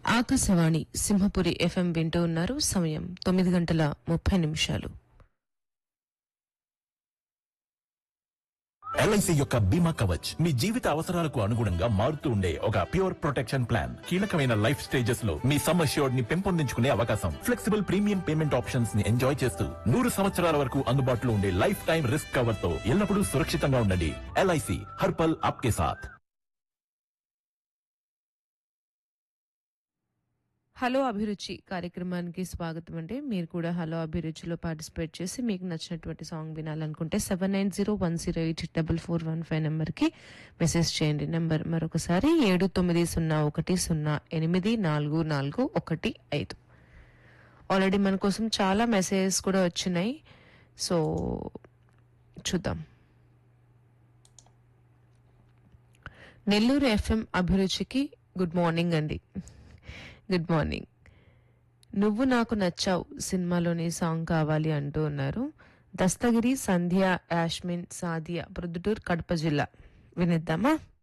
Akashvani Simhapuri FM వింటూ ఉన్నారు సమయం తొమ్మిది గంటల ముప్పై నిమిషాలు ఎల్ఐసి యొక్క బీమా కవచ్ మీ జీవిత అవసరాలకు అనుగుణంగా మారుతూ ఉండే ఒక ప్యూర్ ప్రొటెక్షన్ ప్లాన్ కీలకమైన లైఫ్ స్టేజెస్ లో మీ సమ్ అష్యూర్డ్ ని పెంపొందించుకునే అవకాశం ఫ్లెక్సిబుల్ ప్రీమియం పేమెంట్ ఆప్షన్స్ ని ఎంజాయ్ చేస్తూ నూరు సంవత్సరాల వరకు అందుబాటులో ఉండే లైఫ్ టైం రిస్క్ కవర్ తో ఎల్లప్పుడూ సురక్షితంగా ఉండండి ఎల్ఐసి హర్పల్ ఆప్కే సాథ్ హలో అభిరుచి కార్యక్రమానికి స్వాగతం అండి మీరు కూడా హలో అభిరుచిలో పార్టిసిపేట్ చేసి మీకు నచ్చినటువంటి సాంగ్ వినాలనుకుంటే seven nine zero one zero eight double four one five నెంబర్కి మెసేజ్ చేయండి నెంబర్ మరొకసారి ఏడు తొమ్మిది సున్నా ఒకటి సున్నా ఎనిమిది నాలుగు నాలుగు ఒకటి ఐదు ఆల్రెడీ మన కోసం చాలా మెసేజెస్ కూడా వచ్చినాయి సో చూద్దాం నెల్లూరు ఎఫ్ఎం అభిరుచికి గుడ్ మార్నింగ్ అండి గుడ్ మార్నింగ్ నువ్వు నాకు నచ్చావు సినిమాలోని సాంగ్ కావాలి అంటూ ఉన్నారు దస్తగిరి సంధ్య యాష్మిన్ సాదియా ప్రొద్దుటూరు కడప జిల్లా వినిద్దామా